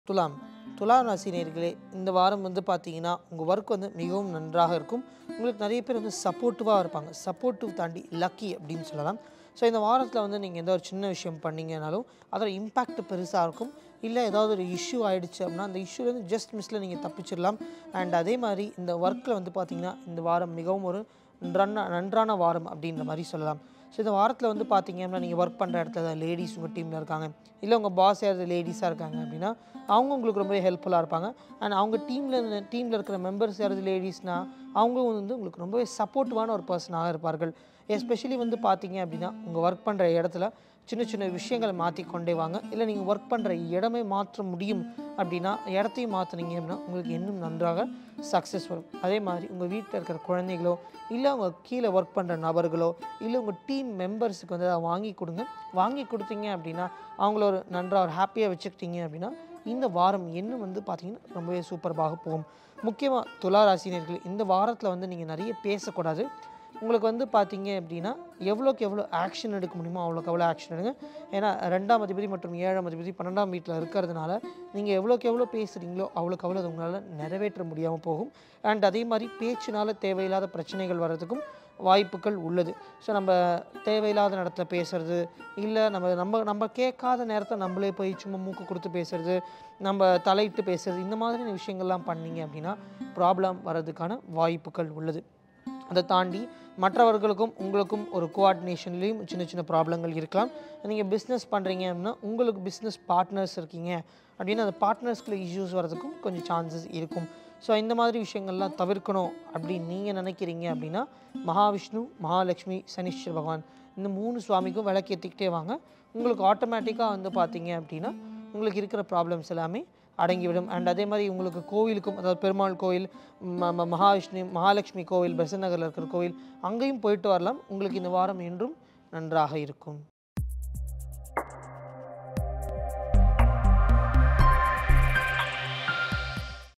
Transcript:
துலாம் துலாம் ராசினியர்களே இந்த வாரம் வந்து பார்த்தீங்கன்னா உங்கள் ஒர்க் வந்து மிகவும் நன்றாக இருக்கும் உங்களுக்கு நிறைய பேர் வந்து சப்போர்ட்டிவாக இருப்பாங்க சப்போர்ட்டிவ் தாண்டி லக்கி அப்படின்னு சொல்லலாம் ஸோ இந்த வாரத்தில் வந்து நீங்கள் எந்த ஒரு சின்ன விஷயம் பண்ணீங்கனாலும் அதோட இம்பேக்ட் பெருசாக இருக்கும் இல்லை ஏதாவது ஒரு இஷ்யூ ஆயிடுச்சு அப்படின்னா அந்த இஷ்யூலேருந்து ஜஸ்ட் மிஸ்ஸில் நீங்கள் தப்பிச்சிடலாம் அண்ட் அதே மாதிரி இந்த ஒர்க்கில் வந்து பார்த்தீங்கன்னா இந்த வாரம் மிகவும் ஒரு நன்றான நன்றான வாரம் அப்படின்ற மாதிரி சொல்லலாம் ஸோ இந்த வாரத்தில் வந்து பார்த்தீங்க அப்படின்னா நீங்கள் ஒர்க் பண்ணுற இடத்துல தான் லேடிஸ் உங்கள் டீமில் இருக்காங்க இல்லை உங்கள் பாஸ் யாராவது லேடிஸாக இருக்காங்க அப்படின்னா அவங்க உங்களுக்கு ரொம்பவே ஹெல்ப்ஃபுல்லாக இருப்பாங்க அண்ட் அவங்க டீமில் டீமில் இருக்கிற மெம்பர்ஸ் யாராவது லேடிஸ்னால் அவங்களும் வந்து உங்களுக்கு ரொம்பவே சப்போர்ட்டிவான ஒரு பர்சனாக இருப்பார்கள் எஸ்பெஷலி வந்து பார்த்தீங்க அப்படின்னா உங்கள் ஒர்க் பண்ணுற இடத்துல சின்ன சின்ன விஷயங்களை மாற்றி கொண்டே வாங்க இல்லை நீங்கள் ஒர்க் பண்ணுற இடமே மாற்ற முடியும் அப்படின்னா இடத்தையும் மாற்றுனீங்க அப்படின்னா உங்களுக்கு இன்னும் நன்றாக சக்ஸஸ் வரும் அதே மாதிரி உங்கள் வீட்டில் இருக்கிற குழந்தைகளோ இல்லை உங்கள் கீழே ஒர்க் பண்ணுற நபர்களோ இல்லை உங்கள் டீம் மெம்பர்ஸுக்கு வந்து அதை வாங்கி கொடுங்க வாங்கி கொடுத்தீங்க அப்படின்னா அவங்கள ஒரு நன்றாக ஒரு ஹாப்பியாக வச்சுக்கிட்டீங்க அப்படின்னா இந்த வாரம் இன்னும் வந்து பார்த்தீங்கன்னா ரொம்பவே சூப்பராக போகும் முக்கியமாக துலா ராசினியர்கள் இந்த வாரத்தில் வந்து நீங்கள் நிறைய பேசக்கூடாது உங்களுக்கு வந்து பார்த்தீங்க அப்படின்னா எவ்வளோக்கு எவ்வளோ ஆக்ஷன் எடுக்க முடியுமோ அவ்வளோக்கு அவ்வளோ ஆக்ஷன் எடுங்க ஏன்னா ரெண்டாம் அதிபதி மற்றும் ஏழாம் அதிபதி பன்னெண்டாம் வீட்டில் இருக்கிறதுனால நீங்கள் எவ்வளோக்கு எவ்வளோ பேசுகிறீங்களோ அவ்வளோக்கு அவ்வளோ அது உங்களால் நிறைவேற்ற முடியாமல் போகும் அண்ட் அதே மாதிரி பேச்சினால் தேவையில்லாத பிரச்சனைகள் வர்றதுக்கும் வாய்ப்புகள் உள்ளது ஸோ நம்ம தேவையில்லாத இடத்துல பேசுறது இல்லை நம்ம நம்ம நம்ம கேட்காத நேரத்தில் நம்மளே போய் சும்மா மூக்கு கொடுத்து பேசுறது நம்ம தலையிட்டு பேசுறது இந்த மாதிரியான விஷயங்கள்லாம் பண்ணீங்க அப்படின்னா ப்ராப்ளம் வர்றதுக்கான வாய்ப்புகள் உள்ளது அதை தாண்டி மற்றவர்களுக்கும் உங்களுக்கும் ஒரு கோஆர்டினேஷன்லேயும் சின்ன சின்ன ப்ராப்ளங்கள் இருக்கலாம் நீங்கள் பிஸ்னஸ் பண்ணுறீங்க அப்படின்னா உங்களுக்கு பிஸ்னஸ் பார்ட்னர்ஸ் இருக்கீங்க அப்படின்னா அந்த பார்ட்னர்ஸ்குள்ள இஷ்யூஸ் வரதுக்கும் கொஞ்சம் சான்சஸ் இருக்கும் ஸோ இந்த மாதிரி விஷயங்கள்லாம் தவிர்க்கணும் அப்படின்னு நீங்கள் நினைக்கிறீங்க அப்படின்னா மகாவிஷ்ணு மகாலட்சுமி சனீஸ்வர பகவான் இந்த மூணு சுவாமிக்கும் விளக்கேற்றிக்கிட்டே வாங்க உங்களுக்கு ஆட்டோமேட்டிக்காக வந்து பார்த்தீங்க அப்படின்னா உங்களுக்கு இருக்கிற ப்ராப்ளம்ஸ் எல்லாமே அடங்கிவிடும் அண்ட் அதே மாதிரி உங்களுக்கு கோவிலுக்கும் அதாவது பெருமாள் கோவில் ம- ம- மகாவிஷ்ணு மகாலட்சுமி கோவில் பெசன் நகரில் இருக்கிற கோவில் அங்கேயும் போயிட்டு வரலாம் உங்களுக்கு இந்த வாரம் என்றும் நன்றாக இருக்கும்